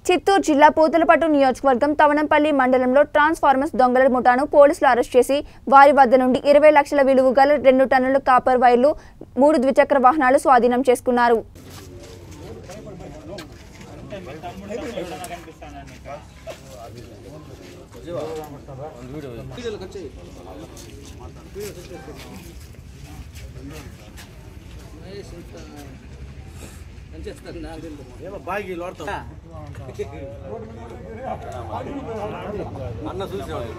చిత్తూరు జిల్లా పూతలపట్టు నియోజకవర్గం తవనంపల్లి మండలంలో ట్రాన్స్ఫార్మర్స్ దొంగల ముఠాను పోలీసులు అరెస్ట్ చేసి వారి వద్ద నుండి ఇరవై లక్షల విలువ గల రెండు టన్నుల కాపర్ వైర్లు మూడు ద్విచక్ర వాహనాలు స్వాధీనం చేసుకున్నారు ఏమో బాగి లోడతాం అన్న చూసాడు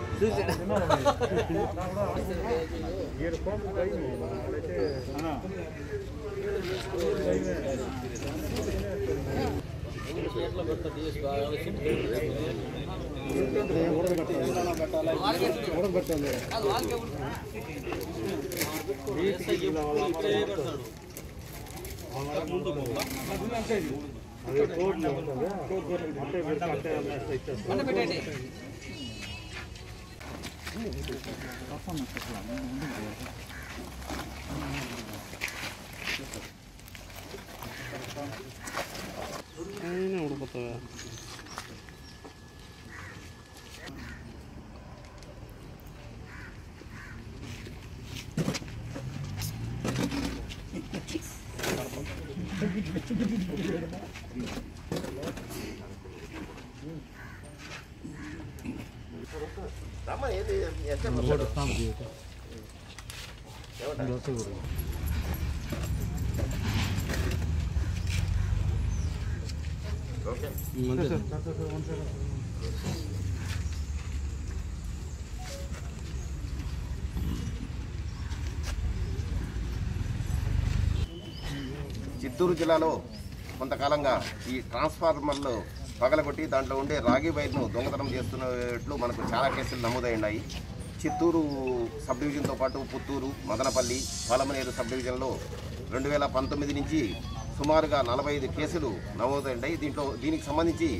చిత్తూరు జిల్లాలో కొంతకాలంగా ఈ ట్రాన్స్ఫార్మర్లు పగలగొట్టి దాంట్లో ఉండే రాగి వైర్ను దొంగతనం చేస్తున్నట్లు మనకు చాలా కేసులు నమోదై ఉన్నాయి చిత్తూరు సబ్ డివిజన్తో పాటు పుత్తూరు మదనపల్లి పాలమనేరు సబ్ డివిజన్లో రెండు వేల పంతొమ్మిది నుంచి సుమారుగా నలభై ఐదు కేసులు నమోదయ్యాయి దీంట్లో దీనికి సంబంధించి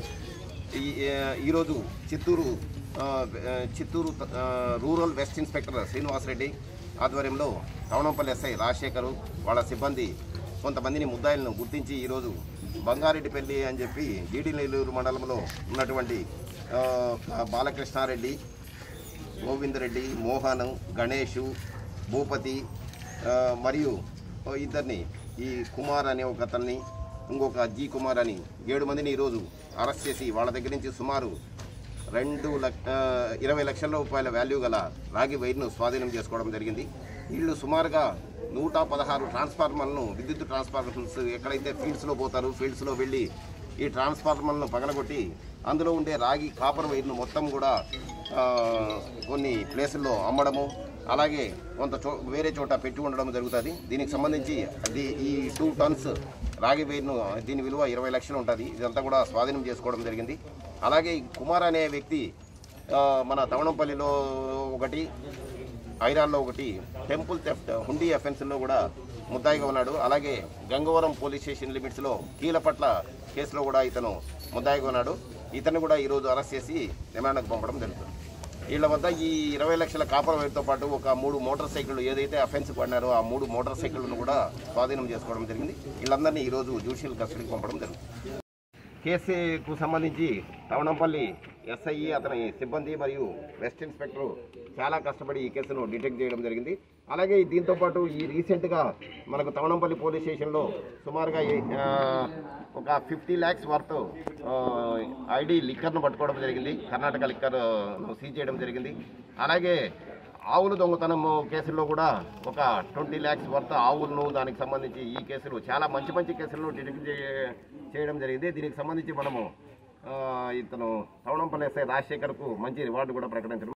ఈ ఆ, ఈరోజు చిత్తూరు ఆ, ఆ, చిత్తూరు ఆ, రూరల్ వెస్ట్ ఇన్స్పెక్టర్ శ్రీనివాసరెడ్డి ఆధ్వర్యంలో టవనంపల్లి ఎస్ఐ రాజశేఖరు వాళ్ళ సిబ్బంది కొంతమందిని ముద్దాయిలను గుర్తించి ఈరోజు బంగారెడ్డిపల్లి అని చెప్పి జీడి నెల్లూరు మండలంలో ఉన్నటువంటి ఆ, బాలకృష్ణారెడ్డి గోవిందరెడ్డి మోహన్ గణేషు భూపతి ఆ, మరియు ఓ ఇద్దరిని ఈ కుమార్ అనే ఒక అతన్ని ఇంకొక జీ కుమార్ అని ఏడు మందిని ఈరోజు అరెస్ట్ చేసి వాళ్ళ దగ్గర నుంచి సుమారు రెండు లక్ష ఆ, ఇరవై లక్షల రూపాయల వాల్యూ గల రాగి వైర్ను స్వాధీనం చేసుకోవడం జరిగింది వీళ్ళు సుమారుగా నూట పదహారు ట్రాన్స్ఫార్మర్లను విద్యుత్ ట్రాన్స్ఫార్మర్స్ ఎక్కడైతే ఫీల్డ్స్లో పోతారు ఫీల్డ్స్లో వెళ్ళి ఈ ట్రాన్స్ఫార్మర్లను పగలగొట్టి అందులో ఉండే రాగి కాపర్ వైర్ను మొత్తం కూడా ఆ, కొన్ని ప్లేసుల్లో అమ్మడము అలాగే కొంత చో వేరే చోట పెట్టి ఉండడం జరుగుతుంది దీనికి సంబంధించి అది ఈ టూ టన్స్ రాగి వైర్ను దీని విలువ ఇరవై లక్షలు ఉంటుంది ఇదంతా కూడా స్వాధీనం చేసుకోవడం జరిగింది అలాగే ఈ కుమార్ అనే వ్యక్తి ఆ, మన తవణంపల్లిలో ఒకటి ఐరాన్లో ఒకటి టెంపుల్ థెఫ్ట్ హుండీ అఫెన్స్లో కూడా ముద్దాయిగా ఉన్నాడు అలాగే గంగవరం పోలీస్ స్టేషన్ లిమిట్స్లో కీలపట్ల కేసులో కూడా ఇతను ముద్దాయిగా ఉన్నాడు ఇతను కూడా ఈరోజు అరెస్ట్ చేసి రిమాండ్కు పంపడం జరుగుతుంది వీళ్ళ వద్ద ఈ ఇరవై లక్షల కాపర్ వైర్తో పాటు ఒక మూడు మోటార్ సైకిళ్ళు ఏదైతే అఫెన్స్ పడినారో ఆ మూడు మోటార్ సైకిళ్లను కూడా స్వాధీనం చేసుకోవడం జరిగింది వీళ్ళందరినీ ఈరోజు జ్యుడిషియల్ కస్టడీకి పంపడం జరుగుతుంది కేసుకు సంబంధించి తవణంపల్లి ఎస్ఐ అతని సిబ్బంది మరియు వెస్ట్ ఇన్స్పెక్టర్ చాలా కష్టపడి ఈ కేసును డిటెక్ట్ చేయడం జరిగింది అలాగే దీంతో పాటు ఈ రీసెంట్గా మనకు తవణంపల్లి పోలీస్ స్టేషన్లో సుమారుగా ఈ, ఆ, ఒక ఫిఫ్టీ ల్యాక్స్ వర్త్ ఐడి లిక్కర్ను పట్టుకోవడం జరిగింది కర్ణాటక లిక్కర్ సీజ్ చేయడం జరిగింది అలాగే ఆవుల దొంగతనం కేసుల్లో కూడా ఒక ట్వంటీ ల్యాక్స్ వర్త్ ఆవులను దానికి సంబంధించి ఈ కేసులు చాలా మంచి మంచి కేసులను డిటెక్ట్ చే- చేయడం జరిగింది దీనికి సంబంధించి మనము ఆ, ఇతను తవణంపల్లి ఎస్ఐ రాజశేఖర్కు మంచి రివార్డు కూడా ప్రకటించడం